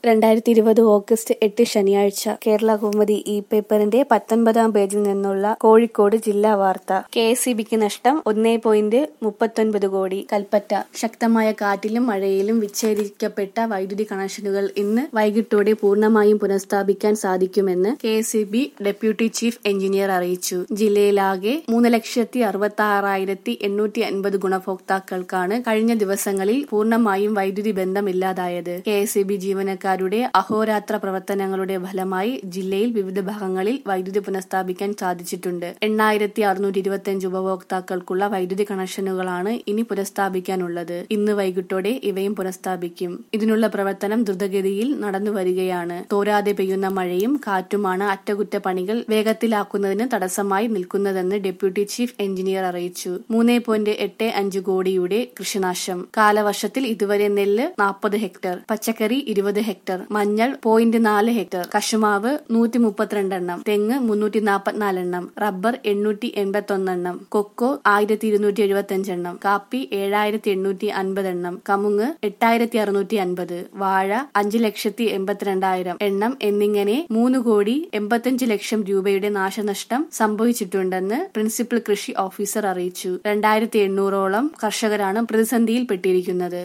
രണ്ടായിരത്തി ഇരുപത് ഓഗസ്റ്റ് എട്ട് ശനിയാഴ്ച കേരള കൗമുദി ഇ പേപ്പറിന്റെ പത്തൊൻപതാം പേജിൽ നിന്നുള്ള കോഴിക്കോട് ജില്ലാ വാർത്ത കെ എസ് സി ബിക്ക് നഷ്ടം ഒന്നേ പോയിന്റ് മുപ്പത്തൊൻപത് കോടി കൽപ്പറ്റ ശക്തമായ കാറ്റിലും മഴയിലും വിച്ഛേദിക്കപ്പെട്ട വൈദ്യുതി കണക്ഷനുകൾ ഇന്ന് വൈകിട്ടോടെ പൂർണ്ണമായും പുനഃസ്ഥാപിക്കാൻ സാധിക്കുമെന്ന് K S E B deputy chief engineer അറിയിച്ചു ജില്ലയിലാകെ മൂന്ന് ലക്ഷത്തി അറുപത്തി ആറായിരത്തി എണ്ണൂറ്റി അൻപത് ഗുണഭോക്താക്കൾക്കാണ് കഴിഞ്ഞ ദിവസങ്ങളിൽ പൂർണ്ണമായും വൈദ്യുതി ബന്ധമില്ലാതായത് കെ എസ് സി ബി ജീവനക്കാർ ജീവനക്കാരുടെ അഹോരാത്ര പ്രവർത്തനങ്ങളുടെ ഫലമായി ജില്ലയിൽ വിവിധ ഭാഗങ്ങളിൽ വൈദ്യുതി പുനഃസ്ഥാപിക്കാൻ സാധിച്ചിട്ടുണ്ട് എണ്ണായിരത്തി അറുന്നൂറ്റി ഇരുപത്തിയഞ്ച് ഉപഭോക്താക്കൾക്കുള്ള വൈദ്യുതി കണക്ഷനുകളാണ് ഇനി പുനഃസ്ഥാപിക്കാനുള്ളത് ഇന്ന് വൈകിട്ടോടെ ഇവയും പുനഃസ്ഥാപിക്കും ഇതിനുള്ള പ്രവർത്തനം ദ്രുതഗതിയിൽ നടന്നു വരികയാണ് തോരാതെ പെയ്യുന്ന മഴയും കാറ്റുമാണ് അറ്റകുറ്റപ്പണികൾ വേഗത്തിലാക്കുന്നതിന് തടസ്സമായി നിൽക്കുന്നതെന്ന് ഡെപ്യൂട്ടി ചീഫ് എഞ്ചിനീയർ അറിയിച്ചു മൂന്ന് പോയിന്റ് എട്ട് അഞ്ച് കോടിയുടെ കൃഷിനാശം കാലവർഷത്തിൽ ഇതുവരെ നെല്ല് നാൽപ്പത് ഹെക്ടർ പച്ചക്കറി ഇരുപത് ഹെക്ടർ മഞ്ഞൾ പോയിന്റ് നാല് ഹെക്ടർ കശുമാവ് നൂറ്റി മുപ്പത്തിരണ്ടെണ്ണം തെങ്ങ് മുന്നൂറ്റി നാൽപ്പത്തിനാലെണ്ണം റബ്ബർ എണ്ണൂറ്റി എൺപത്തി ഒന്നെണ്ണം കൊക്കോ ആയിരത്തി ഇരുന്നൂറ്റി എഴുപത്തി അഞ്ചെണ്ണം കാപ്പി ഏഴായിരത്തി എണ്ണൂറ്റി അൻപതെണ്ണം കമുങ്ങ് എട്ടായിരത്തി അറുന്നൂറ്റി അൻപത് വാഴ അഞ്ചു ലക്ഷത്തി എൺപത്തിരണ്ടായിരം എണ്ണം എന്നിങ്ങനെ മൂന്ന് കോടി എൺപത്തിയഞ്ച് ലക്ഷം രൂപയുടെ നാശനഷ്ടം സംഭവിച്ചിട്ടുണ്ടെന്ന് പ്രിൻസിപ്പൽ കൃഷി ഓഫീസർ അറിയിച്ചു രണ്ടായിരത്തി എണ്ണൂറോളം കർഷകരാണ് പ്രതിസന്ധിയിൽപ്പെട്ടിരിക്കുന്നത്